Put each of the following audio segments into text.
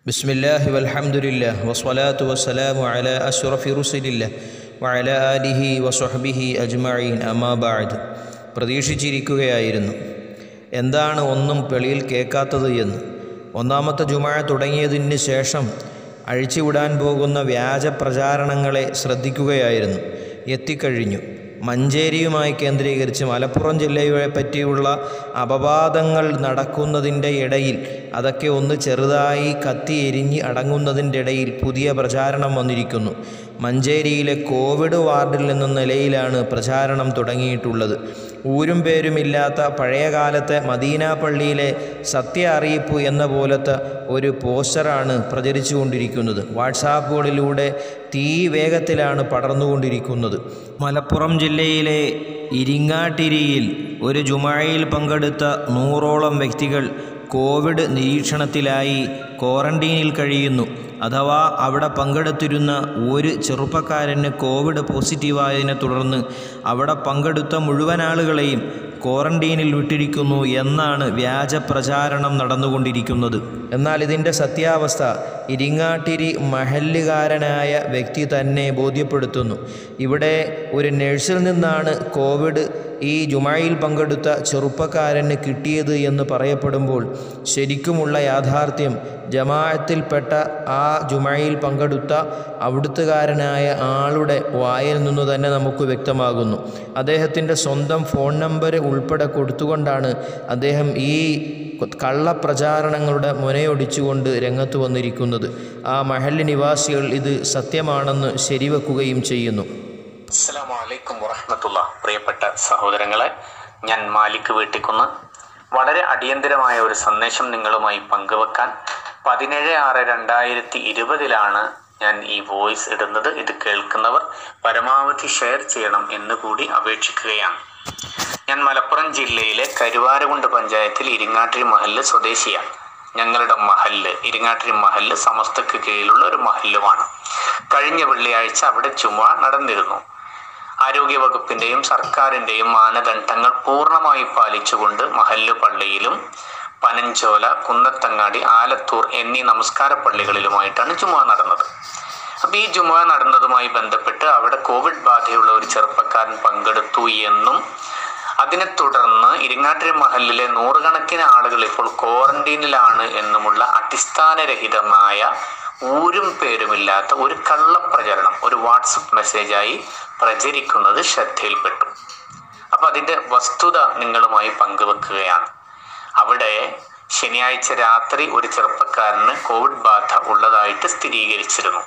بسم الله والحمد لله والصلاة والسلام على أشرف رسل الله وعلى آله وصحبه أجمعين أما بعد പ്രതീക്ഷിച്ചിരിക്കുകയായിരുന്നു എന്താണ് ഒന്നും വെളിയിൽ കേൾക്കാത്തത് എന്ന് ഒന്നാമത്തെ ജുമഴ തുടങ്ങിയതിന് ശേഷം അഴിച്ചുവിടാൻ പോകുന്ന വ്യാജ പ്രചാരണങ്ങളെ ശ്രദ്ധിക്കുകയായിരുന്നു എത്തിക്കഴിഞ്ഞു മഞ്ചേരിയുമായി കേന്ദ്രീകരിച്ച് മലപ്പുറം ജില്ലയെ പറ്റിയുള്ള അപവാദങ്ങൾ നടക്കുന്നതിൻ്റെ ഇടയിൽ അതൊക്കെ ഒന്ന് ചെറുതായി കത്തി എരിഞ്ഞ് അടങ്ങുന്നതിൻ്റെ ഇടയിൽ പുതിയ പ്രചാരണം വന്നിരിക്കുന്നു മഞ്ചേരിയിലെ കോവിഡ് വാർഡിൽ നിന്ന നിലയിലാണ് പ്രചാരണം തുടങ്ങിയിട്ടുള്ളത് ഊരും പേരുമില്ലാത്ത പഴയകാലത്തെ മദീന പള്ളിയിലെ സത്യ അറിയിപ്പ് എന്ന പോലത്തെ ഒരു പോസ്റ്ററാണ് പ്രചരിച്ചുകൊണ്ടിരിക്കുന്നത് വാട്സാപ്പുകളിലൂടെ തീ വേഗത്തിലാണ് പടർന്നുകൊണ്ടിരിക്കുന്നത് മലപ്പുറം ജില്ലയിലെ ഇരിങ്ങാട്ടിരിയിൽ ഒരു ജുമായിൽ പങ്കെടുത്ത നൂറോളം വ്യക്തികൾ കോവിഡ് നിരീക്ഷണത്തിലായി ക്വാറന്റീനിൽ കഴിയുന്നു അഥവാ അവിടെ പങ്കെടുത്തിരുന്ന ഒരു ചെറുപ്പക്കാരന് കോവിഡ് പോസിറ്റീവായതിനെ തുടർന്ന് അവിടെ പങ്കെടുത്ത മുഴുവൻ ആളുകളെയും ക്വാറന്റീനിൽ വിട്ടിരിക്കുന്നു എന്നാണ് വ്യാജ പ്രചാരണം നടന്നുകൊണ്ടിരിക്കുന്നത് എന്നാൽ ഇതിൻ്റെ സത്യാവസ്ഥ ഇരിങ്ങാട്ടിരി മഹല്ലുകാരനായ വ്യക്തി തന്നെ ബോധ്യപ്പെടുത്തുന്നു ഇവിടെ ഒരു നഴ്സിൽ നിന്നാണ് കോവിഡ് ഈ ജുമായിൽ പങ്കെടുത്ത ചെറുപ്പക്കാരന് കിട്ടിയത് എന്ന് പറയപ്പെടുമ്പോൾ ശരിക്കുമുള്ള യാഥാർത്ഥ്യം ജമാഅത്തിൽപ്പെട്ട ആ ജുമയിൽ പങ്കെടുത്ത അവിടുത്തുകാരനായ ആളുടെ വായിൽ നിന്നു തന്നെ നമുക്ക് വ്യക്തമാകുന്നു അദ്ദേഹത്തിൻ്റെ സ്വന്തം ഫോൺ നമ്പർ ഉൾപ്പെടെ കൊടുത്തുകൊണ്ടാണ് അദ്ദേഹം ഈ കള്ളപ്രചാരണങ്ങളുടെ മുനയൊടിച്ചുകൊണ്ട് രംഗത്ത് വന്നിരിക്കുന്നത് ആ മഹല്ല് നിവാസികൾ ഇത് സത്യമാണെന്ന് ശരിവെക്കുകയും ചെയ്യുന്നു അസ്സലാമു അലൈക്കും വറഹമത്തുള്ള പ്രിയപ്പെട്ട സഹോദരങ്ങളെ ഞാൻ മാലിക് വീട്ടിക്കുന്ന് വളരെ അടിയന്തരമായ ഒരു സന്ദേശം നിങ്ങളുമായി പങ്കുവെക്കാൻ പതിനേഴ് ആറ് രണ്ടായിരത്തി ഇരുപതിലാണ് ഞാൻ ഈ വോയിസ് ഇടുന്നത് ഇത് കേൾക്കുന്നവർ പരമാവധി ഷെയർ ചെയ്യണം എന്ന് കൂടി അപേക്ഷിക്കുകയാണ് ഞാൻ മലപ്പുറം ജില്ലയിലെ കരുവാരകുണ്ട് പഞ്ചായത്തിൽ ഇരിങ്ങാട്ടിരി മഹല്ല് സ്വദേശിയാണ് ഞങ്ങളുടെ മഹല്ല് ഇരിങ്ങാട്ടിരി മഹല്ല് സമസ്തക്ക് കീഴിലുള്ള ഒരു മഹല്ലുമാണ് കഴിഞ്ഞ വെള്ളിയാഴ്ച അവിടെ ചുമ നടന്നിരുന്നു ആരോഗ്യ വകുപ്പിന്റെയും സർക്കാരിന്റെയും മാനദണ്ഡങ്ങൾ പൂർണ്ണമായി പാലിച്ചുകൊണ്ട് മഹല്ല് പള്ളിയിലും പനഞ്ചോല കുന്നത്തങ്ങാടി ആലത്തൂർ എന്നീ നമസ്കാര പള്ളികളിലുമായിട്ടാണ് ജുമ നടന്നത് അപ്പൊ ഈ ജുമ നടന്നതുമായി ബന്ധപ്പെട്ട് അവിടെ കോവിഡ് ബാധയുള്ള ഒരു ചെറുപ്പക്കാരൻ പങ്കെടുത്തു എന്നും അതിനെ തുടർന്ന് ഇരിങ്ങാട്ടിരി മഹലിലെ നൂറുകണക്കിന് ആളുകൾ ഇപ്പോൾ ക്വാറന്റീനിലാണ് എന്നുമുള്ള അടിസ്ഥാനരഹിതമായ ഊരും പേരുമില്ലാത്ത ഒരു കള്ളപ്രചരണം ഒരു വാട്സപ്പ് മെസ്സേജായി പ്രചരിക്കുന്നത് ശ്രദ്ധയിൽപ്പെട്ടു അപ്പൊ അതിന്റെ വസ്തുത നിങ്ങളുമായി പങ്കുവെക്കുകയാണ് അവിടെ ശനിയാഴ്ച രാത്രി ഒരു ചെറുപ്പക്കാരന് കോവിഡ് ബാധ ഉള്ളതായിട്ട് സ്ഥിരീകരിച്ചിരുന്നു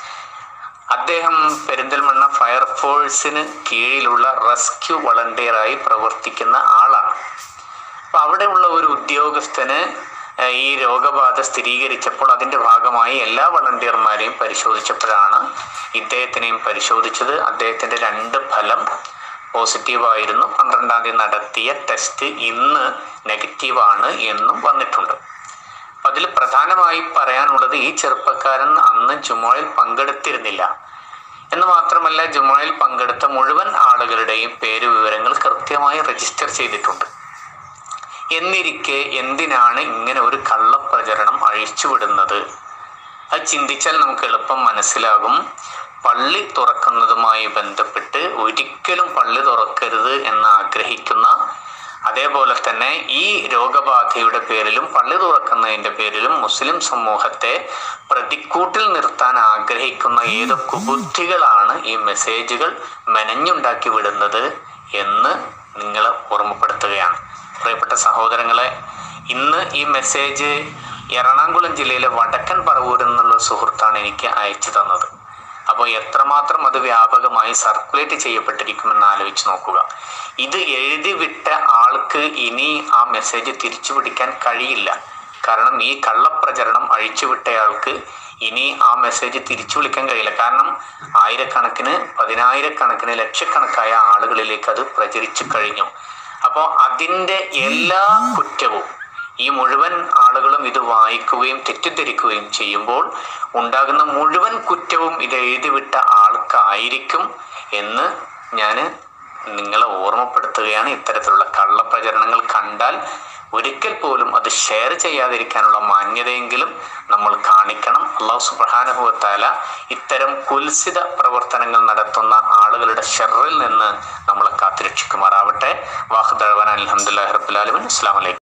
അദ്ദേഹം പെരിന്തൽമണ്ണ ഫയർഫോഴ്സിന് കീഴിലുള്ള റെസ്ക്യൂ വളണ്ടിയറായി പ്രവർത്തിക്കുന്ന ആളാണ് അപ്പൊ അവിടെയുള്ള ഒരു ഉദ്യോഗസ്ഥന് ഏഹ്, ഈ രോഗബാധ സ്ഥിരീകരിച്ചപ്പോൾ അതിന്റെ ഭാഗമായി എല്ലാ വളണ്ടിയർമാരെയും പരിശോധിച്ചപ്പോഴാണ് ഇദ്ദേഹത്തിനെയും പരിശോധിച്ചത് അദ്ദേഹത്തിന്റെ രണ്ട് ഫലം പോസിറ്റീവായിരുന്നു പന്ത്രണ്ടാം തീയതി നടത്തിയ ടെസ്റ്റ് ഇന്ന് നെഗറ്റീവാണ് എന്നും വന്നിട്ടുണ്ട് അപ്പൊ അതിൽ പ്രധാനമായി പറയാനുള്ളത് ഈ ചെറുപ്പക്കാരൻ അന്ന് ജുമോയിൽ പങ്കെടുത്തിരുന്നില്ല എന്ന് മാത്രമല്ല ജുമോയിൽ പങ്കെടുത്ത മുഴുവൻ ആളുകളുടെയും പേര് വിവരങ്ങൾ കൃത്യമായി രജിസ്റ്റർ ചെയ്തിട്ടുണ്ട് എന്നിരിക്കെ എന്തിനാണ് ഇങ്ങനെ ഒരു കള്ളപ്രചരണം അഴിച്ചുവിടുന്നത് അത് ചിന്തിച്ചാൽ നമുക്ക് എളുപ്പം മനസ്സിലാകും പള്ളി തുറക്കുന്നതുമായി ബന്ധപ്പെട്ട് ഒരിക്കലും പള്ളി തുറക്കരുത് എന്ന് ആഗ്രഹിക്കുന്ന അതേപോലെ തന്നെ ഈ രോഗബാധയുടെ പേരിലും പള്ളി തുറക്കുന്നതിന്റെ പേരിലും മുസ്ലിം സമൂഹത്തെ പ്രതിക്കൂട്ടിൽ നിർത്താൻ ആഗ്രഹിക്കുന്ന ഏതൊക്കെ ബുദ്ധികളാണ് ഈ മെസ്സേജുകൾ മെനഞ്ഞുണ്ടാക്കി വിടുന്നത് എന്ന് നിങ്ങളെ ഓർമ്മപ്പെടുത്തുകയാണ് പ്രിയപ്പെട്ട സഹോദരങ്ങളെ ഇന്ന് ഈ മെസ്സേജ് എറണാകുളം ജില്ലയിലെ വടക്കൻ പറവൂരിൽ നിന്നുള്ള സുഹൃത്താണ് എനിക്ക് അയച്ചു തന്നത് അപ്പോൾ എത്രമാത്രം അത് വ്യാപകമായി സർക്കുലേറ്റ് ചെയ്യപ്പെട്ടിരിക്കുമെന്ന് ആലോചിച്ച് നോക്കുക ഇത് എഴുതി വിട്ട ആൾക്ക് ഇനി ആ മെസ്സേജ് തിരിച്ചു പിടിക്കാൻ കഴിയില്ല കാരണം ഈ കള്ളപ്രചരണം അഴിച്ചുവിട്ടയാൾക്ക് ഇനി ആ മെസ്സേജ് തിരിച്ചു വിളിക്കാൻ കഴിയില്ല കാരണം ആയിരക്കണക്കിന് പതിനായിരക്കണക്കിന് ലക്ഷക്കണക്കായ ആളുകളിലേക്ക് അത് പ്രചരിച്ചു കഴിഞ്ഞു അപ്പോൾ അതിൻ്റെ എല്ലാ കുറ്റവും ഈ മുഴുവൻ ആളുകളും ഇത് വായിക്കുകയും തെറ്റിദ്ധരിക്കുകയും ചെയ്യുമ്പോൾ ഉണ്ടാകുന്ന മുഴുവൻ കുറ്റവും ഇത് എഴുതിവിട്ട ആൾക്കായിരിക്കും എന്ന് ഞാൻ നിങ്ങളെ ഓർമ്മപ്പെടുത്തുകയാണ് ഇത്തരത്തിലുള്ള കള്ളപ്രചരണങ്ങൾ കണ്ടാൽ ഒരിക്കൽ പോലും അത് ഷെയർ ചെയ്യാതിരിക്കാനുള്ള മാന്യതയെങ്കിലും നമ്മൾ കാണിക്കണം അള്ളാഹു സുബ്ഹാനഹുവത്താല ഇത്തരം കുൽസിത പ്രവർത്തനങ്ങൾ നടത്തുന്ന ആളുകളുടെ ഷെറിൽ നിന്ന് നമ്മളെ കാത്തുരക്ഷിക്കുമാറാവട്ടെ വാഹുദഴവൻ അലഹമുല്ലാ റബുലാലമിൻ അസ്സാം വലൈക്കും